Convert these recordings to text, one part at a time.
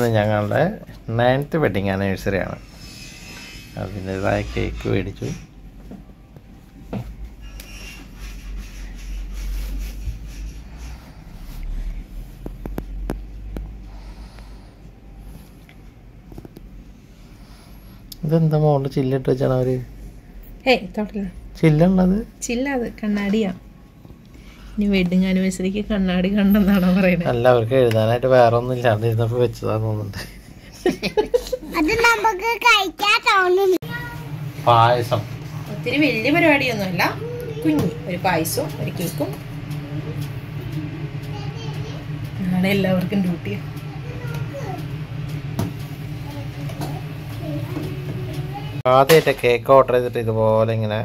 ഇത് ഞങ്ങളുടെ ninth wedding anniversary ആണ് അതിൻ്റെതായ കേക്ക് മേടിച്ചു ഇതെന്താ മോണ്ട് ചില്ലിട്ട് വെച്ചാണ് അവര് ഏയ് തോട്ടില്ല ചില്ലുള്ളത് ചില്ലാത് കണ്ണാടിയാ ഇനി വെഡിങ് ആനിവേഴ്സറിക്ക് കണ്ണാടി കണ്ടെന്നാണോ പറയുന്നത് അല്ല അവർക്ക് എഴുതാനായിട്ട് വേറെ ഒന്നും ഇല്ലാണ്ട് ഇരുന്നപ്പോ വെച്ചതാന്ന് തോന്നുന്നുണ്ട് അത് നമുക്ക് കഴിക്കാൻ തോന്നുന്നു പായസം ഒത്തിരി വലിയ പരിപാടിയൊന്നുമല്ല കുഞ്ഞി ഒരു പായസവും ഒരു കേക്കും നാളെ എല്ലാവർക്കും ഡ്യൂട്ടിയാ ആദ്യമായിട്ട് കേക്ക് ഓർഡർ ചെയ്തിട്ട് ഇതുപോലെ ഇങ്ങനെ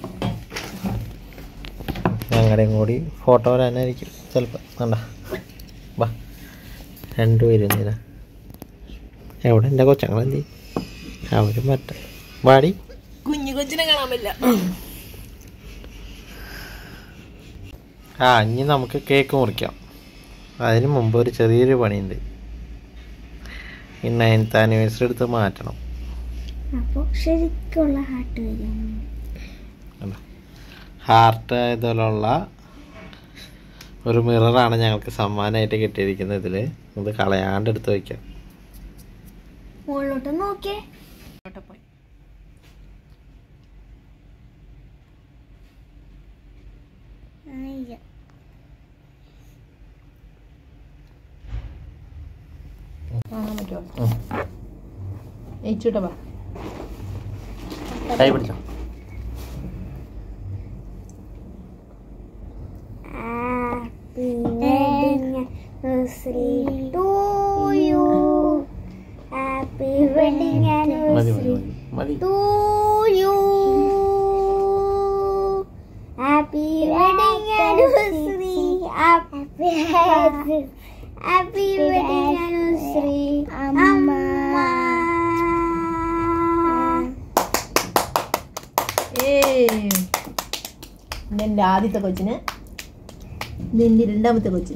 ഞങ്ങളുടെയും കൂടി ഫോട്ടോ തന്നെ ആയിരിക്കും ചിലപ്പോൾ വേണ്ട വാ രണ്ടുപേരും ഇങ്ങനെ എവിടെ എൻ്റെ കൊച്ചങ്ങളെന്തി അവരും മറ്റേ വാടി കുഞ്ഞു കൊച്ചിനെ കാണാൻ പറ്റില്ല ആ ഇനി നമുക്ക് കേക്ക് മുറിക്കാം അതിന് മുമ്പ് ഒരു ചെറിയൊരു പണിയുണ്ട് ഈ നയൻത്ത് ആനിവേഴ്സറി എടുത്ത് മാറ്റണം അപ്പൊ ശരിക്കുള്ള ഹാർട്ട് വരും ഹാർട്ട് ഇതുപോലുള്ള ഒരു മിററാണ് ഞങ്ങൾക്ക് സമ്മാനമായിട്ട് കിട്ടിയിരിക്കുന്നത് ഇതിൽ ഇത് കളയാണ്ട് എടുത്ത് വയ്ക്കാം മുകളിലോട്ട് നോക്കിയേ പോയി അയ്യോ. കാണാൻ പറ്റുമോ ഏച്ചൂട്ടാ വാ കൈ പിടിച്ചോ Happy wedding anniversary to you. Happy wedding മതി മതി anniversary മതി മതി to you. Happy wedding anniversary. Happy Happy wedding anniversary, Amma. ഏയ് എൻ്റെ ആദ്യത്തെ കൊച്ചിന് നിന്റെ രണ്ടാമത്തെ കൊച്ചിന്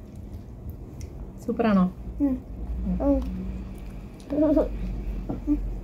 സൂപ്പറാണോ Mm. Oh.